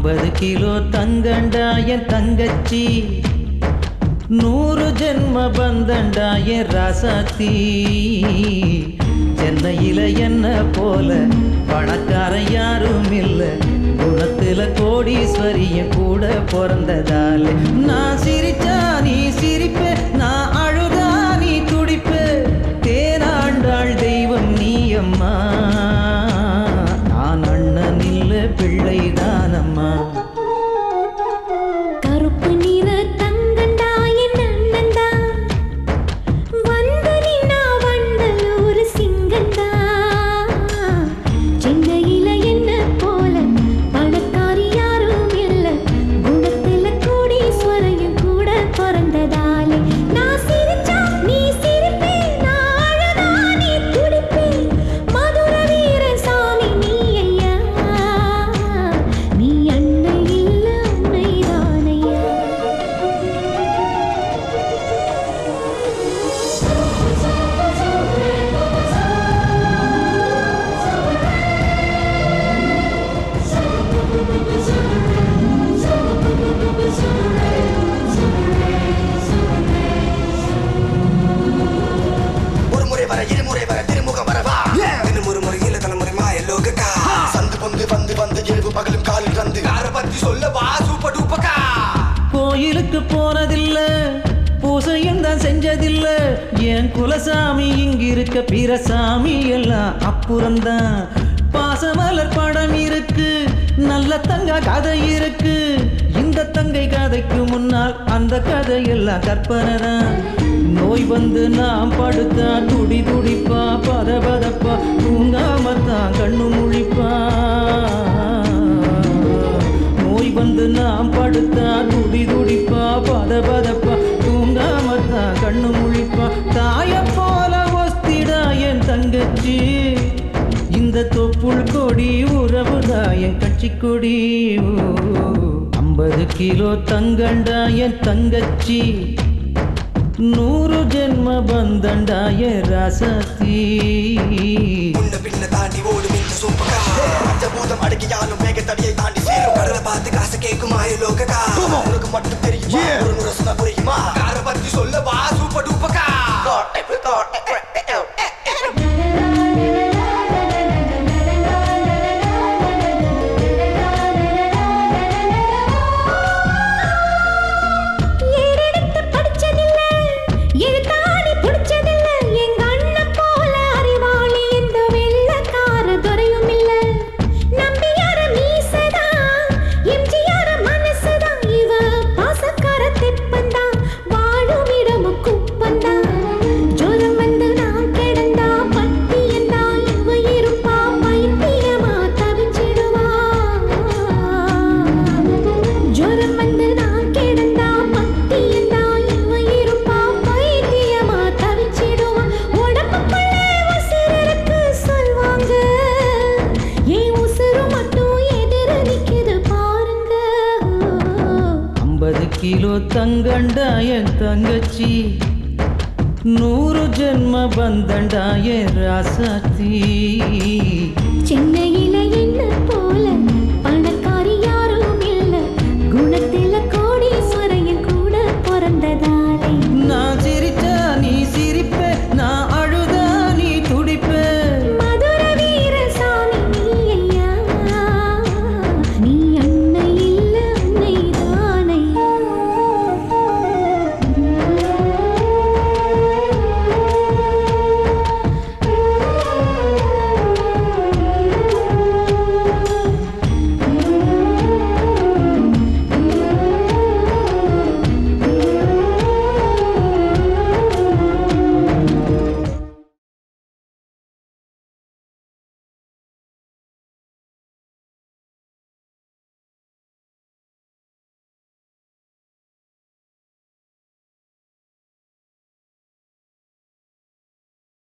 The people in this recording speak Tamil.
ஐம்பது கிலோ தங்கண்டா என் தங்கச்சி நூறு ஜென்ம பந்தண்டா என் ராசாத்தி சென்னையில என்ன போல பணக்காரன் யாரும் இல்ல குணத்துல கோடீஸ்வரியும் கூட பிறந்ததால நான் சிரிச்சா நீ சிரிப்ப நான் அழுதா நீ துடிப்ப தேனாண்டாள் தெய்வம் நீ அம்மா நான் அண்ணன் இல்ல பிள்ளைதானம்மா கருப்பு நிற தங்கண்டா என் அண்ணன்டா வந்து நின்னா வண்டலூர் சிங்கண்டா சென்னையில என்ன போல பணக்காரி யாரும் இல்ல குணத்துல கோடீஸ்வரையும் கூட பிறந்ததாலே நான் சிரிச்சா நீ சிரிப்பே நான் அழுதா நீ துடிப்பே மதுர வீர சாமி நீ ஐயா நீ அன்னை இல்ல உன்னைதானையா ஒரு முறை வர இருமுறை வர திருமுகம் வரவா திருமுறை முறையில தலைமுறை மாய லோகக்கா சந்து பொந்து வந்து வந்து இரவு பகலும் காலில் வந்து யார பத்தி சொல்ல வா சூப்பர் டூப்பக்கா கோயிலுக்கு போனதில்ல பூசையும் தான் செஞ்சதில்ல என் குலசாமி இங்கிருக்க பிற சாமி எல்லாம் அப்புறம்தான் பாசமலர் படம் இருக்கு நல்ல தங்க கதை இருக்கு இந்த தங்கை கதைக்கு முன்னால் அந்த கதையெல்லாம் கற்பனை தான் நோய் வந்து நாம் படுத்தா துடி துடிப்பா பத பதப்பா தூங்காமத்தான் கண்ணு முழிப்பா நோய் வந்து நாம் படுத்தா துடி துடிப்பா பத பதப்பா தூங்காமத்தான் கண்ணு முழிப்பா தாய போல ஒஸ்திடா என் தங்கச்சி இந்த தொப்புள் கொடி உறவுடா என் கட்சி கொடி ஐம்பது கிலோ தங்கண்டா என் தங்கச்சி நூறு ஜென்ம பந்தண்டா என் ராசத்தி முன்ன பின்ன தாண்டி ஓடும் இந்த சூப்பக்கா பஞ்சபூதம் அடக்கியாலும் வேக தடியை தாண்டி சேரும் கடலை பார்த்து காசு கேட்கும் மாய லோகக்கா உனக்கு மட்டும் தெரியுமா ஒரு முறை சொன்னா புரியுமா யார பத்தி சொல்ல வா சூப்பர் டூப்பக்கா ஏறெடுத்து படிச்சதில்ல எழுத்தாணி பிடிச்சதில்ல எங்க அண்ணன் போல அறிவாளி எந்த வெள்ளக்கார துறையும் இல்ல நம்பியார மீசதான் எம்ஜிஆர் மனசுதான் இவ பாசக்கார தெப்பந்தான் வாழும் இடமும் குப்பந்தான் ஜோரம் வந்து நான் கிடந்தா பட்டியந்தா இவ இருப்பா பைத்தியமா தவிச்சிடுவா ஜோரம் வந்து நான் கிடந்தா பத்தியந்தா இவ இருப்பா பைத்தியமா தவிச்சிடுவா உடம்புக்குள்ளே உசிர் இருக்கு சொல்வாங்க ஏன் உசுறு மட்டும் எதிர நிக்குது பாருங்க ஐம்பது கிலோ தங்கண்டா என் தங்கச்சி நூறு ஜென்ம பந்தண்டா என் ராசாத்தி